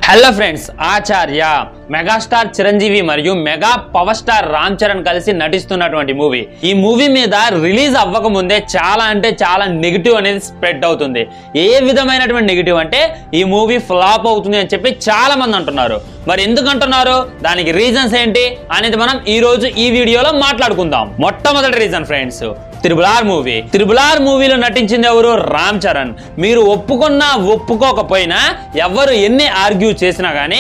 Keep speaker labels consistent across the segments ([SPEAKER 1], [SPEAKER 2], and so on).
[SPEAKER 1] hello friends Acharya megastar Chiranjeevi మరియు mega power star Ram Charan కలిసి నటిస్తున్నటువంటి మూవీ ఈ మూవీ మీద రిలీజ్ అవ్వక ముందే చాలా అంటే చాలా నెగిటివ్ అనేది స్ప్రెడ్ అవుతుంది ఏ విధమైనటువంటి నెగిటివ్ అంటే ఈ మూవీ ఫ్లాప్ అవుతుంది అని చెప్పి చాలా మంది అంటున్నారు మరి ఎందుకు అంటున్నారు దానికి రీజన్స్ ఏంటి అనేది మనం ఈ రోజు ఈ వీడియోలో మాట్లాడుకుందాం మొట్టమొదటి reason friends triple R movie triple R మూవీలో నటించింది ఎవరు రామ్ చరణ్ మీరు ఒప్పుకున్నా ఒప్పుకోకపోయినా ఎవరు ఎన్ని ఆర్గ్యూ చేసినా కానీ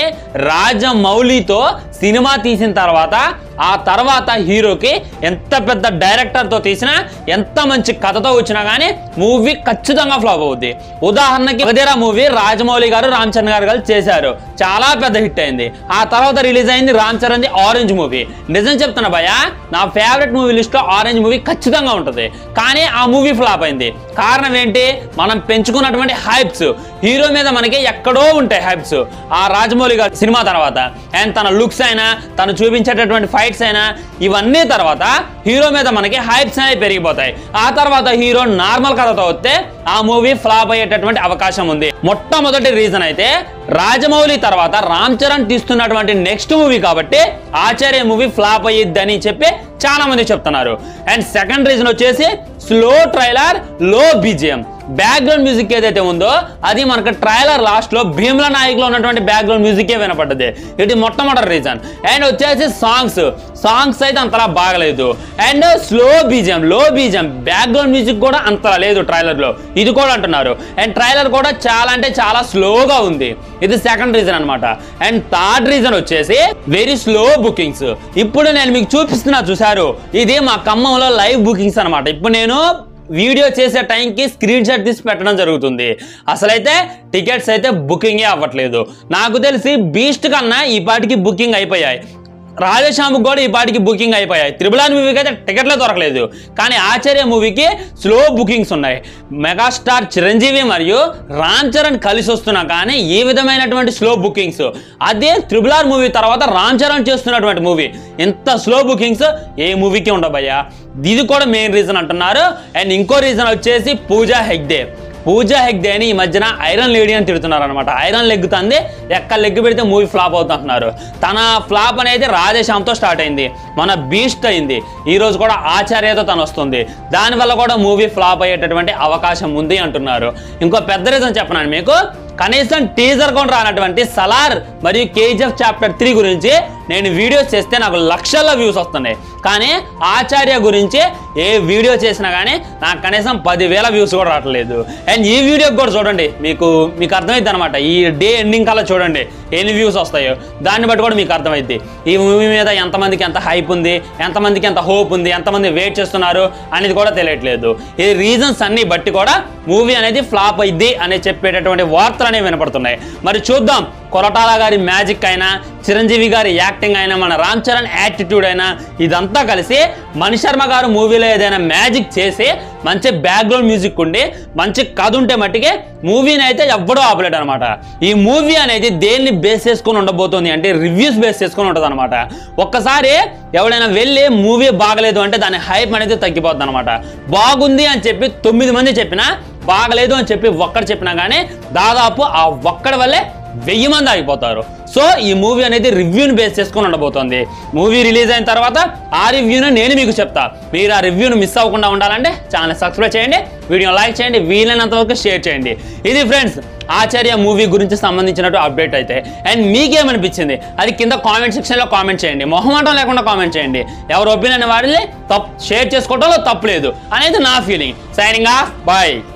[SPEAKER 1] రాజమౌళితో సినిమా తీసిన తర్వాత ఆ తర్వాత హీరోకి ఎంత పెద్ద డైరెక్టర్తో తీసినా ఎంత మంచి కథతో వచ్చినా కానీ మూవీ ఖచ్చితంగా ఫ్లాప్ అవుద్ది ఉదాహరణకి వదేరా మూవీ రాజమౌళి గారు రామ్ చరణ్ గారు కలిసి చేశారు చాలా పెద్ద హిట్ అయింది ఆ తర్వాత రిలీజ్ అయింది రామ్ చరణ్ ది ఆరెంజ్ మూవీ నిజం చెప్తున్నా భయ నా ఫేవరెట్ మూవీ లిస్ట్ లో ఆరెంజ్ మూవీ ఖచ్చితంగా ఉంటుంది కానీ ఆ మూవీ ఫ్లాప్ అయింది కారణం ఏంటి మనం పెంచుకున్నటువంటి హైప్స్ హీరో మీద మనకి ఎక్కడో ఉంటాయి హైప్స్ ఆ రాజమౌళి గారి సినిమా తర్వాత అండ్ తన లుక్స్ అయినా తను చూపించేటటువంటి ఫైట్స్ అయినా ఇవన్నీ తర్వాత హీరో మీద మనకి హైప్స్ అనేవి పెరిగిపోతాయి ఆ తర్వాత హీరో నార్మల్ కథతో వస్తే ఆ మూవీ ఫ్లాప్ అయ్యేటటువంటి అవకాశం ఉంది మొట్టమొదటి రీజన్ అయితే రాజమౌళి తర్వాత రామ్ చరణ్ తీస్తున్నటువంటి నెక్స్ట్ మూవీ కాబట్టి ఆచార్య మూవీ ఫ్లాప్ అయ్యిద్దని చెప్పి చాలా మంది చెప్తున్నారు అండ్ సెకండ్ రీజన్ వచ్చేసి స్లో ట్రైలర్ లో బీజిఎం బ్యాక్గ్రౌండ్ మ్యూజిక్ ఏదైతే ఉందో అది మనకు ట్రైలర్ లాస్ట్ లో భీమ్ల నాయకులో ఉన్నటువంటి బ్యాక్గ్రౌండ్ మ్యూజికే వినపడ్డది ఇది మొట్టమొదటి రీజన్ అండ్ వచ్చేసి సాంగ్స్ సాంగ్స్ అయితే అంతలా బాగలేదు అండ్ స్లో బీజిఎం లో బీజిఎం బ్యాక్గ్రౌండ్ మ్యూజిక్ కూడా అంతలా లేదు ట్రైలర్ లో ఇది కూడా అంటున్నారు అండ్ ట్రైలర్ కూడా చాలా అంటే చాలా స్లోగా ఉంది ఇది సెకండ్ రీజన్ అన్నమాట అండ్ థర్డ్ రీజన్ వచ్చేసి వెరీ స్లో బుకింగ్స్ ఇప్పుడు నేను మీకు చూపిస్తున్నా చూసారు ఇది మా ఖమ్మంలో లైవ్ బుకింగ్స్ అన్నమాట ఇప్పుడు నేను వీడియో చేసే టైంకి స్క్రీన్ షాట్ తీసి పెట్టడం జరుగుతుంది అసలైతే టికెట్స్ అయితే బుకింగే అవ్వట్లేదు నాకు తెలిసి బీస్ట్ కన్నా ఈ పాటికి బుకింగ్ అయిపోయాయి రాజశ్యాముకి కూడా ఈ పాటికి బుకింగ్ అయిపోయాయి త్రిబులాన్ మూవీకి అయితే టికెట్లే దొరకలేదు కానీ ఆచార్య మూవీకి స్లో బుకింగ్స్ ఉన్నాయి మెగాస్టార్ చిరంజీవి మరియు రామ్ చరణ్ కలిసి వస్తున్నా కానీ ఈ విధమైనటువంటి స్లో బుకింగ్స్ అదే త్రిబులార్ మూవీ తర్వాత రామ్ చరణ్ చేస్తున్నటువంటి మూవీ ఇంత స్లో బుకింగ్స్ ఏ మూవీకి ఉండబయ్యా ఇది కూడా మెయిన్ రీజన్ అంటున్నారు అండ్ ఇంకో రీజన్ వచ్చేసి పూజా హెగ్డే పూజా హెగ్డే అని ఈ మధ్యన ఐరన్ లేడీ అని తిడుతున్నారు అనమాట ఐరన్ లెగ్ తంది ఎక్కడ లెగ్ పెడితే మూవీ ఫ్లాప్ అవుతుంటున్నారు తన ఫ్లాప్ అనేది రాధేశ్యామ్తో స్టార్ట్ అయింది మన బీస్ట్ అయింది ఈ రోజు కూడా ఆచార్యతో తను వస్తుంది దానివల్ల కూడా మూవీ ఫ్లాప్ అయ్యేటటువంటి అవకాశం ఉంది అంటున్నారు ఇంకో పెద్ద రీజన్ చెప్పనాను మీకు కనీసం టీజర్ కూడా రానటువంటి సలార్ మరియు కేజీఎఫ్ చాప్టర్ త్రీ గురించి నేను వీడియోస్ చేస్తే నాకు లక్షల్లో వ్యూస్ వస్తున్నాయి కానీ ఆచార్య గురించి ఏ వీడియో చేసినా కానీ నాకు కనీసం పదివేల వ్యూస్ కూడా రావట్లేదు అండ్ ఈ వీడియోకి కూడా చూడండి మీకు మీకు అర్థమైంది అనమాట ఈ డే ఎండింగ్ కల్లా చూడండి ఎన్ని వ్యూస్ వస్తాయో దాన్ని బట్టి కూడా మీకు అర్థమైంది ఈ మూవీ మీద ఎంతమందికి ఎంత హైప్ ఉంది ఎంతమందికి ఎంత హోప్ ఉంది ఎంతమంది వెయిట్ చేస్తున్నారు అనేది కూడా తెలియట్లేదు ఈ రీజన్స్ అన్ని బట్టి కూడా మూవీ అనేది ఫ్లాప్ అయింది అని చెప్పేటటువంటి వార్తలు అనేవి వినపడుతున్నాయి మరి చూద్దాం కొరటాల గారి మ్యాజిక్ అయినా చిరంజీవి గారి యాక్టింగ్ అయినా మన రామ్ చరణ్ యాటిట్యూడ్ అయినా ఇదంతా కలిసి మణిశర్మ గారు మూవీలో ఏదైనా మ్యాజిక్ చేసి మంచి బ్యాక్గ్రౌండ్ మ్యూజిక్ ఉండి మంచి కథ ఉంటే మట్టికి మూవీని అయితే ఎవ్వడూ ఆపలేడు అనమాట ఈ మూవీ అనేది దేన్ని బేస్ చేసుకొని ఉండబోతుంది అంటే రివ్యూస్ బేస్ చేసుకొని ఉంటుంది అనమాట ఒక్కసారి ఎవడైనా వెళ్ళి మూవీ బాగలేదు అంటే దాని హైప్ అనేది తగ్గిపోద్ది అనమాట బాగుంది అని చెప్పి తొమ్మిది మంది చెప్పినా బాగలేదు అని చెప్పి ఒక్కడు చెప్పినా కానీ దాదాపు ఆ ఒక్కడి వల్లే వెయ్యి మంది ఆగిపోతారు సో ఈ మూవీ అనేది రివ్యూని బేస్ చేసుకొని ఉండబోతోంది మూవీ రిలీజ్ అయిన తర్వాత ఆ రివ్యూను నేను మీకు చెప్తా మీరు ఆ రివ్యూను మిస్ అవ్వకుండా ఉండాలంటే ఛానల్ సబ్స్క్రైబ్ చేయండి వీడియో లైక్ చేయండి వీలైనంత వరకు షేర్ చేయండి ఇది ఫ్రెండ్స్ ఆచార్య మూవీ గురించి సంబంధించినట్టు అప్డేట్ అయితే అండ్ మీకేమనిపించింది అది కింద కామెంట్ సెక్షన్లో కామెంట్ చేయండి మొహమాటం లేకుండా కామెంట్ చేయండి ఎవరు ఒపీనియన్ వాడిని తప్పు షేర్ చేసుకోవడంలో తప్పు లేదు అనేది నా ఫీలింగ్ సైనింగ్ ఆఫ్ బాయ్